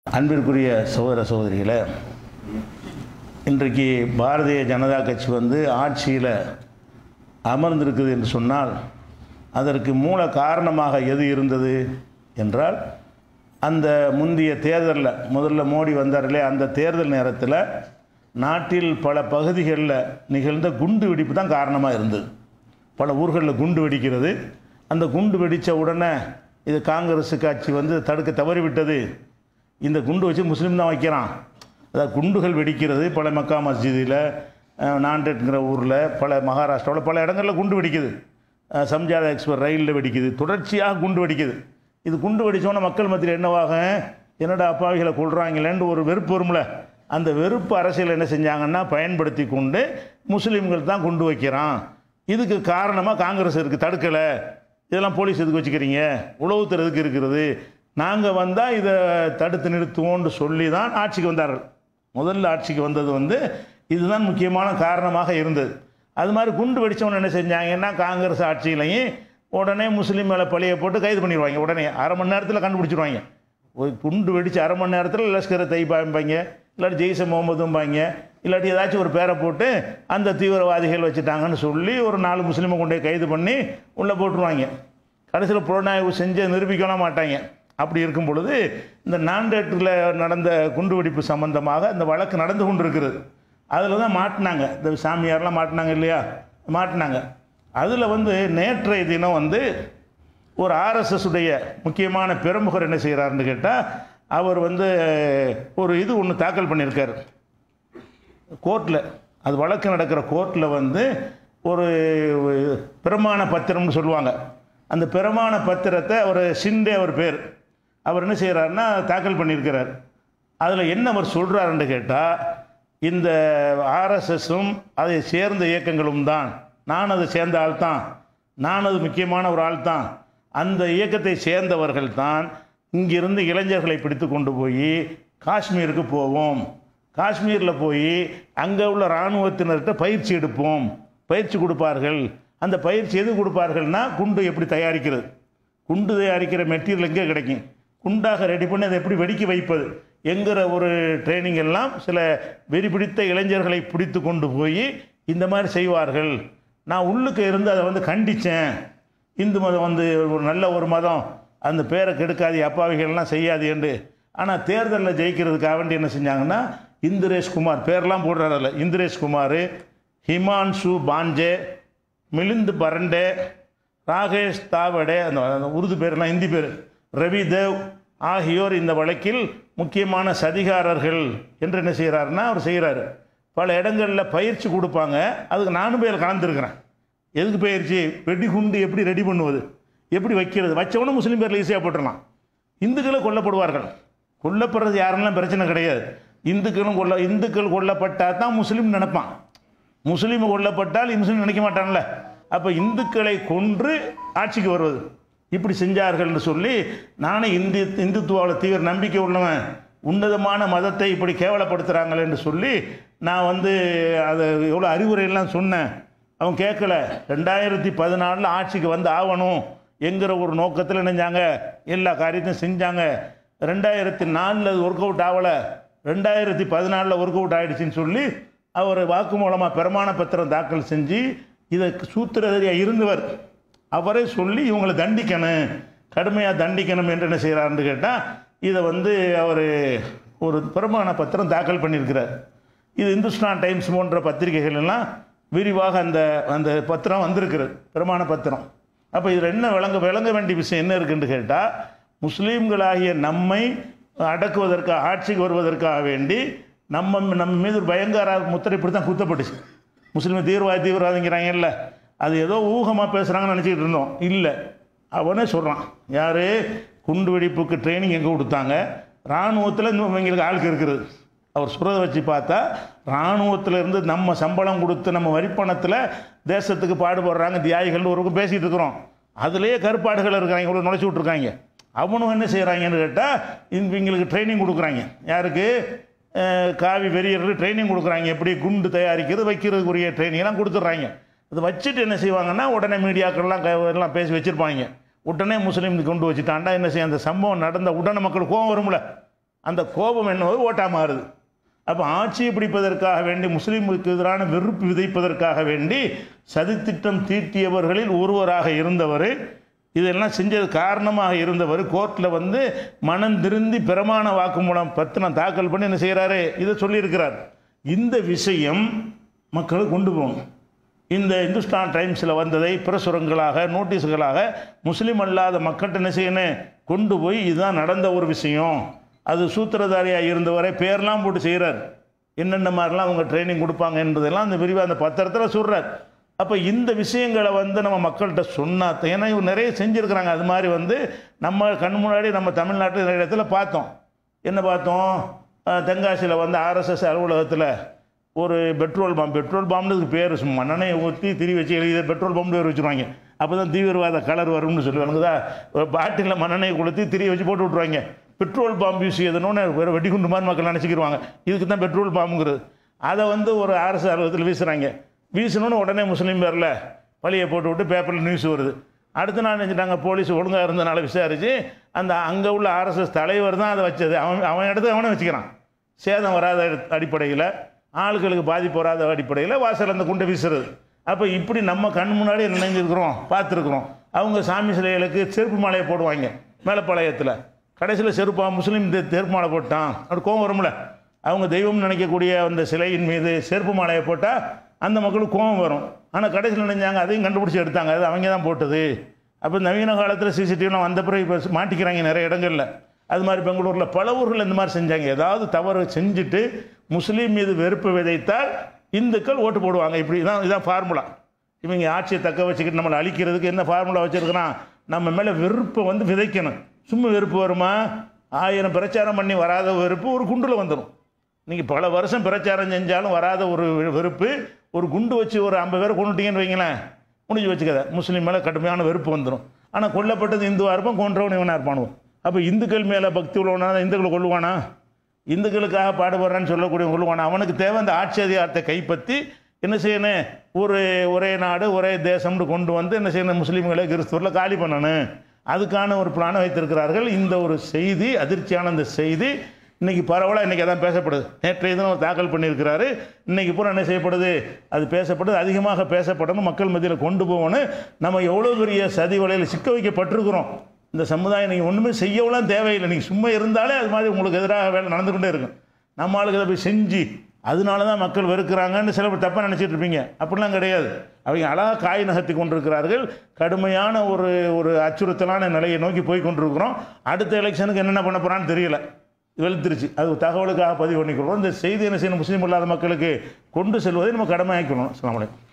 அன்பிற்குரிய சகோதர சகோதரிகளே இன்றைக்கு பாரதிய ஜனதா கட்சி வந்து ஆட்சியில் அமர்ந்திருக்குது என்று சொன்னால் அதற்கு மூல காரணமாக எது இருந்தது என்றால் அந்த முந்தைய தேர்தலில் முதல்ல மோடி வந்தார்களே அந்த தேர்தல் நேரத்தில் நாட்டில் பல பகுதிகளில் நிகழ்ந்த குண்டு வெடிப்பு தான் காரணமாக இருந்தது பல ஊர்களில் குண்டு வெடிக்கிறது அந்த குண்டு வெடித்த உடனே இது காங்கிரஸ் கட்சி வந்து தடுக்க தவறிவிட்டது இந்த குண்டு வச்சு முஸ்லீம் தான் வைக்கிறான் அதாவது குண்டுகள் வெடிக்கிறது பல மக்கா மஸ்ஜிதில் நான்டெட்ங்கிற ஊரில் பல மகாராஷ்டிராவில் பல இடங்களில் குண்டு வெடிக்குது அஹ், சம்ஜாதா எக்ஸ்பிரஸ் ரயிலில் வெடிக்குது தொடர்ச்சியாக குண்டு வெடிக்குது இது குண்டு வெடித்தோன்னே மக்கள் மத்தியில் என்னவாக என்னடா அப்பாவிகளை கொள்றாங்களேன்னு ஒரு வெறுப்பு வரும்ல அந்த வெறுப்பு அரசியல் என்ன செஞ்சாங்கன்னா பயன்படுத்தி கொண்டு முஸ்லீம்கள் தான் குண்டு வைக்கிறான் இதுக்கு காரணமாக காங்கிரஸ் இருக்குது தடுக்கலை இதெல்லாம் போலீஸ் எதுக்கு வச்சுக்கிறீங்க உளவுத்துறை எதுக்கு இருக்கிறது நாங்கள் வந்தால் இதை தடுத்து நிறுத்துவோம்னு சொல்லி தான் ஆட்சிக்கு வந்தார்கள் முதல்ல ஆட்சிக்கு வந்தது வந்து இதுதான் முக்கியமான காரணமாக இருந்தது அது மாதிரி குண்டு வெடித்தவன் என்ன செஞ்சாங்கன்னா காங்கிரஸ் ஆட்சியிலையும் உடனே முஸ்லீம் மேலே பழிய போட்டு கைது பண்ணிடுவாங்க உடனே அரை மணி நேரத்தில் கண்டுபிடிச்சிருவாங்க ஒரு குண்டு வெடித்து அரை மணி நேரத்தில் லஷ்கரை தைப்பாம்பாங்க இல்லாட்டி ஜெய்ச முகமதும்பாங்க இல்லாட்டி ஏதாச்சும் ஒரு பேரை போட்டு அந்த தீவிரவாதிகள் வச்சுட்டாங்கன்னு சொல்லி ஒரு நாலு முஸ்லீமை கொண்டு போய் கைது பண்ணி உள்ளே போட்டுருவாங்க கடைசியில் புலனாய்வு செஞ்சு நிரூபிக்கலாம் மாட்டாங்க அப்படி இருக்கும் பொழுது இந்த நான்டேட்டில் நடந்த குண்டுவெடிப்பு சம்பந்தமாக இந்த வழக்கு நடந்து கொண்டு இருக்கிறது அதில் தான் மாட்டினாங்க இந்த சாமியார்லாம் மாட்டினாங்க இல்லையா மாட்டினாங்க அதில் வந்து நேற்றைய தினம் வந்து ஒரு ஆர்எஸ்எஸ் உடைய முக்கியமான பிரமுகர் என்ன செய்கிறாருன்னு கேட்டால் அவர் வந்து ஒரு இது ஒன்று தாக்கல் பண்ணியிருக்காரு கோர்ட்டில் அது வழக்கு நடக்கிற கோர்ட்டில் வந்து ஒரு பிரமாண பத்திரம்னு சொல்லுவாங்க அந்த பிரமாண பத்திரத்தை அவர் சிண்டே அவர் பேர் அவர் என்ன செய்கிறாருன்னா தாக்கல் பண்ணியிருக்கிறார் அதில் என்ன அவர் சொல்கிறாருன்னு கேட்டால் இந்த ஆர்எஸ்எஸும் அதை சேர்ந்த இயக்கங்களும் தான் நான் அதை சேர்ந்த ஆள் தான் நான் அது முக்கியமான ஒரு ஆள் தான் அந்த இயக்கத்தை சேர்ந்தவர்கள் தான் இங்கிருந்து இளைஞர்களை பிடித்து கொண்டு போய் காஷ்மீருக்கு போவோம் காஷ்மீரில் போய் அங்கே உள்ள இராணுவத்தினர்கிட்ட பயிற்சி எடுப்போம் பயிற்சி கொடுப்பார்கள் அந்த பயிற்சி எது கொடுப்பார்கள்னா குண்டு எப்படி தயாரிக்கிறது குண்டு தயாரிக்கிற மெட்டீரியல் எங்கே கிடைக்கும் குண்டாக ரெடி பண்ணி அதை எப்படி வெடிக்க வைப்பது என்கிற ஒரு ட்ரைனிங் எல்லாம் சில வெறி பிடித்த இளைஞர்களை பிடித்து கொண்டு போய் இந்த மாதிரி செய்வார்கள் நான் உள்ளுக்கு இருந்து அதை வந்து கண்டித்தேன் இந்து மதம் வந்து ஒரு நல்ல ஒரு மதம் அந்த பேரை கெடுக்காது அப்பாவிகள்லாம் செய்யாது என்று ஆனால் தேர்தலில் ஜெயிக்கிறதுக்காக வேண்டி என்ன செஞ்சாங்கன்னா இந்திரேஷ் குமார் பேர்லாம் போடுறாரு அதில் இந்திரேஷ் குமார் ஹிமான்ஷு பாஞ்சே மிலிந்து பரண்டே ராகேஷ் தாவடே அந்த அந்த உருது பேர்லாம் ஹிந்தி பேர் ரவி தேவ் ஆகியோர் இந்த வழக்கில் முக்கியமான சதிகாரர்கள் என்று என்ன செய்கிறாருன்னா அவர் செய்கிறாரு பல இடங்களில் பயிற்சி கொடுப்பாங்க அதுக்கு நானும் பேர் கலந்துருக்கிறேன் எதுக்கு பயிற்சி வெடிகுண்டு எப்படி ரெடி பண்ணுவது எப்படி வைக்கிறது வச்சவனும் முஸ்லீம் பேரில் ஈஸியாக போட்டுடலாம் இந்துக்களை கொல்லப்படுவார்கள் கொல்லப்படுறது யாரெல்லாம் பிரச்சனை கிடையாது இந்துக்களும் கொல்ல இந்துக்கள் கொல்லப்பட்டால் தான் முஸ்லீம் நினைப்பான் முஸ்லீம் கொல்லப்பட்டால் முஸ்லீம் நினைக்க மாட்டான்ல அப்போ இந்துக்களை கொன்று ஆட்சிக்கு வருவது இப்படி செஞ்சார்கள்னு சொல்லி நானே இந்து இந்துத்துவாவில் தீவிர நம்பிக்கை உள்ளவன் உன்னதமான மதத்தை இப்படி கேவலப்படுத்துகிறாங்களேன்னு சொல்லி நான் வந்து அதை எவ்வளோ அறிவுரையெல்லாம் சொன்னேன் அவன் கேட்கல ரெண்டாயிரத்தி பதினாலில் ஆட்சிக்கு வந்து ஆகணும் என்கிற ஒரு நோக்கத்தில் நினைஞ்சாங்க எல்லா காரியத்தையும் செஞ்சாங்க ரெண்டாயிரத்தி நாலில் அது ஒர்க் அவுட் ஆகலை ரெண்டாயிரத்தி பதினாலில் ஒர்க் அவுட் ஆகிடுச்சின்னு சொல்லி அவர் வாக்குமூலமாக பிரமாண பத்திரம் தாக்கல் செஞ்சு இதை சூத்திரதியாக இருந்தவர் அவரே சொல்லி இவங்களை தண்டிக்கணும் கடுமையாக தண்டிக்கணும் என்று என்ன செய்கிறாருன்னு கேட்டால் இதை வந்து அவர் ஒரு பிரமாண பத்திரம் தாக்கல் பண்ணியிருக்கிறார் இது இந்துஸ்தான் டைம்ஸ் போன்ற பத்திரிகைகள் எல்லாம் விரிவாக அந்த அந்த பத்திரம் வந்திருக்கிறது பிரமாண பத்திரம் அப்போ இதில் என்ன விளங்க விளங்க வேண்டிய விஷயம் என்ன இருக்குன்னு கேட்டால் முஸ்லீம்களாகிய நம்மை அடக்குவதற்காக ஆட்சிக்கு வருவதற்காக வேண்டி நம்ம நம்ம மீது ஒரு பயங்கர முத்திரை இப்படி தான் குத்தப்பட்டுச்சு முஸ்லீம் தீவிரவாதி தீவிரவாதிங்கிறாங்கல்ல அது ஏதோ ஊகமாக பேசுகிறாங்கன்னு நினச்சிக்கிட்டு இருந்தோம் இல்லை அவனே சொல்கிறான் யார் குண்டு வெடிப்புக்கு ட்ரைனிங் எங்கே கொடுத்தாங்க இராணுவத்தில் இன்னும் இவங்களுக்கு ஆளுக்கு இருக்கிறது அவர் சொல்கிறத வச்சு பார்த்தா இராணுவத்தில் இருந்து நம்ம சம்பளம் கொடுத்து நம்ம வரிப்பணத்தில் தேசத்துக்கு பாடுபடுறாங்க தியாகிகள்னு ஒரு பக்கம் பேசிகிட்டு இருக்கிறோம் அதுலேயே கருப்பாடுகள் இருக்கிறாங்க இவ்வளோ நுழைச்சி விட்ருக்காங்க அவனும் என்ன செய்கிறாங்கன்னு கேட்டால் இவங்களுக்கு ட்ரைனிங் கொடுக்குறாங்க யாருக்கு அஹ், காவி வெறியர்களுக்கு ட்ரைனிங் கொடுக்குறாங்க எப்படி குண்டு தயாரிக்கிறது வைக்கிறதுக்குரிய ட்ரைனிங்லாம் கொடுத்துட்றாங்க அது வச்சுட்டு என்ன செய்வாங்கன்னா உடனே மீடியாக்கள்லாம் க- எல்லாம் பேசி வச்சுருப்பாங்க உடனே முஸ்லீம் கொண்டு வச்சுட்டாண்டா என்ன செய்ய அந்த சம்பவம் நடந்த உடனே மக்கள் கோவம் வரும்ல அந்த கோபம் என்னவது ஓட்டாக மாறுது அப்போ ஆட்சியை பிடிப்பதற்காக வேண்டி முஸ்லீமுக்கு எதிரான வெறுப்பு விதைப்பதற்காக வேண்டி சதித்திட்டம் தீட்டியவர்களில் ஒருவராக இருந்தவர் இதெல்லாம் செஞ்சது காரணமாக இருந்தவர் கோர்ட்டில் வந்து மனம் திருந்தி பிரமாண வாக்குமூலம் பத்திரம் தாக்கல் பண்ணி என்ன செய்கிறாரு இதை சொல்லியிருக்கிறார் இந்த விஷயம் மக்களுக்கு கொண்டு போகணும் இந்த இந்துஸ்தான் டைம்ஸில் வந்ததை பிரசுரங்களாக நோட்டீஸுகளாக முஸ்லீம் அல்லாத மக்கள்கிட்ட என்ன செய்யணும் கொண்டு போய் இதுதான் நடந்த ஒரு விஷயம் அது சூத்திரதாரியாக இருந்தவரை பேர்லாம் போட்டு செய்கிறார் என்னென்ன மாதிரிலாம் அவங்க ட்ரைனிங் கொடுப்பாங்க என்பதெல்லாம் அந்த விரிவாக அந்த பத்திரத்தில் சொல்கிறார் அப்போ இந்த விஷயங்களை வந்து நம்ம மக்கள்கிட்ட சொன்னாத்த ஏன்னா இவங்க நிறைய செஞ்சுருக்கிறாங்க அது மாதிரி வந்து நம்ம கண் முன்னாடி நம்ம தமிழ்நாட்டில் நிறைய இடத்துல பார்த்தோம் என்ன பார்த்தோம் அஹ் தென்காசியில் வந்து ஆர்எஸ்எஸ் அலுவலகத்தில் ஒரு பெட்ரோல் பாம்பு பெட்ரோல் பாம்புக்கு பேர் சும்மா மண்ணெண்ணெயை ஊற்றி திரி வச்சு எழுதி பெட்ரோல் பாம்பு பேர் வச்சுருவாங்க அப்போ தான் தீவிரவாத கலர் வரும்னு சொல்லுவாங்க ஒரு பாட்டிலில் மண்ணெண்ணெயை கொளுத்தி திரி வச்சு போட்டு விட்ருவாங்க பெட்ரோல் பாம்பு யூஸ் செய்யணும்னு வேறு வெடிகுண்டு மாதிரி மக்கள் நினச்சிக்கிடுவாங்க இதுக்கு தான் பெட்ரோல் பாம்புங்கிறது அதை வந்து ஒரு அரசு அலுவலகத்தில் வீசுகிறாங்க வீசணும்னு உடனே முஸ்லீம் பேரில் பழியை போட்டு விட்டு பேப்பரில் நியூஸ் வருது அடுத்த நாள் நினச்சிட்டாங்க போலீஸ் ஒழுங்காக இருந்தனால விசாரித்து அந்த அங்கே உள்ள ஆர்எஸ்எஸ் தலைவர் தான் அதை வச்சது அவன் அவன் இடத்த அவனை வச்சுக்கிறான் சேதம் வராத அடிப்படையில் ஆளுகளுக்கு பாதிப்பு வராத அடிப்படையில் வாசல் அந்த குண்டை வீசுறது அப்போ இப்படி நம்ம கண் முன்னாடி நினைஞ்சிருக்கிறோம் பார்த்துருக்குறோம் அவங்க சாமி சிலைகளுக்கு செருப்பு மாலையை போடுவாங்க மேலப்பாளையத்தில் கடைசியில் செருப்பா முஸ்லீம் தெ- செருப்பு மாலை போட்டான் அப்படி கோவம் வரும்ல அவங்க தெய்வம் நினைக்கக்கூடிய அந்த சிலையின் மீது செருப்பு மாலையை போட்டால் அந்த மக்களுக்கு கோவம் வரும் ஆனால் கடைசியில் நினைஞ்சாங்க அதையும் கண்டுபிடிச்சி எடுத்தாங்க அது அவங்க தான் போட்டது அப்போ நவீன காலத்தில் சிசிடிவிலாம் வந்த பிறகு இப்போ மாட்டிக்கிறாங்க நிறைய இடங்களில் அது மாதிரி பெங்களூரில் பல ஊர்கள் இந்த மாதிரி செஞ்சாங்க ஏதாவது தவறு செஞ்சுட்டு முஸ்லீம் மீது வெறுப்பு விதைத்தால் இந்துக்கள் ஓட்டு போடுவாங்க இப்படி தான் இதான் ஃபார்முலா இவங்க ஆட்சியை தக்க வச்சுக்கிட்டு நம்மளை அழிக்கிறதுக்கு என்ன ஃபார்முலா வச்சுருக்கிறான் நம்ம மேலே வெறுப்பை வந்து விதைக்கணும் சும்மா வெறுப்பு வருமா ஆயிரம் பிரச்சாரம் பண்ணி வராத வெறுப்பு ஒரு குண்டில் வந்துடும் நீங்கள் பல வருஷம் பிரச்சாரம் செஞ்சாலும் வராத ஒரு வெறுப்பு ஒரு குண்டு வச்சு ஒரு ஐம்பது பேரை கொண்டுட்டீங்கன்னு வைங்களேன் முடிஞ்சு வச்சுக்கத முஸ்லீம் மேலே கடுமையான வெறுப்பு வந்துடும் ஆனால் கொல்லப்பட்டது இந்துவாக இருப்பான் கொன்றவன் இவனாக இருப்பானுவோம் அப்போ இந்துக்கள் மேலே பக்தி உள்ளவனா தான் இந்துக்களை கொள்ளுவானா இந்துக்களுக்காக பாடுபடுறான்னு சொல்லக்கூடிய கொள்ளுவானா அவனுக்கு தேவை அந்த ஆட்சி அதிகாரத்தை கைப்பற்றி என்ன செய்யணும் ஒரு ஒரே நாடு ஒரே தேசம்னு கொண்டு வந்து என்ன செய்யணும் முஸ்லீம்களை கிறிஸ்துவரில் காலி பண்ணணும் அதுக்கான ஒரு பிளானை வைத்திருக்கிறார்கள் இந்த ஒரு செய்தி அதிர்ச்சியான இந்த செய்தி இன்னைக்கு பரவலாக இன்றைக்கி அதான் பேசப்படுது நேற்றைய தினம் அவர் தாக்கல் பண்ணியிருக்கிறாரு இன்னைக்கு பூரா என்ன செய்யப்படுது அது பேசப்படுது அதிகமாக பேசப்படணும் மக்கள் மத்தியில் கொண்டு போகணும் நம்ம எவ்வளோ பெரிய சதி வலையில் சிக்க வைக்கப்பட்டிருக்கிறோம் இந்த சமுதாயம் நீங்கள் ஒன்றுமே செய்யவெல்லாம் தேவையில்லை நீங்கள் சும்மா இருந்தாலே அது மாதிரி உங்களுக்கு எதிராக வேலை நடந்து கொண்டே இருக்கும் நம்ம ஆளுக்கு அதை போய் செஞ்சு அதனால தான் மக்கள் வெறுக்கிறாங்கன்னு சில பேர் தப்பாக நினச்சிட்டு இருப்பீங்க அப்படிலாம் கிடையாது அவங்க அழகாக காய் நகர்த்தி கொண்டிருக்கிறார்கள் கடுமையான ஒரு ஒரு அச்சுறுத்தலான நிலையை நோக்கி போய் கொண்டிருக்கிறோம் அடுத்த எலெக்ஷனுக்கு என்னென்ன பண்ண போகிறான்னு தெரியல வெளுத்துருச்சு அது தகவலுக்காக பதிவு பண்ணிக்கிறோம் இந்த செய்தி என்ன செய்யணும் முஸ்லீம் இல்லாத மக்களுக்கு கொண்டு செல்வதை நம்ம கடமையாக்கணும் அஸ்ஸலாமு அலைக்கும்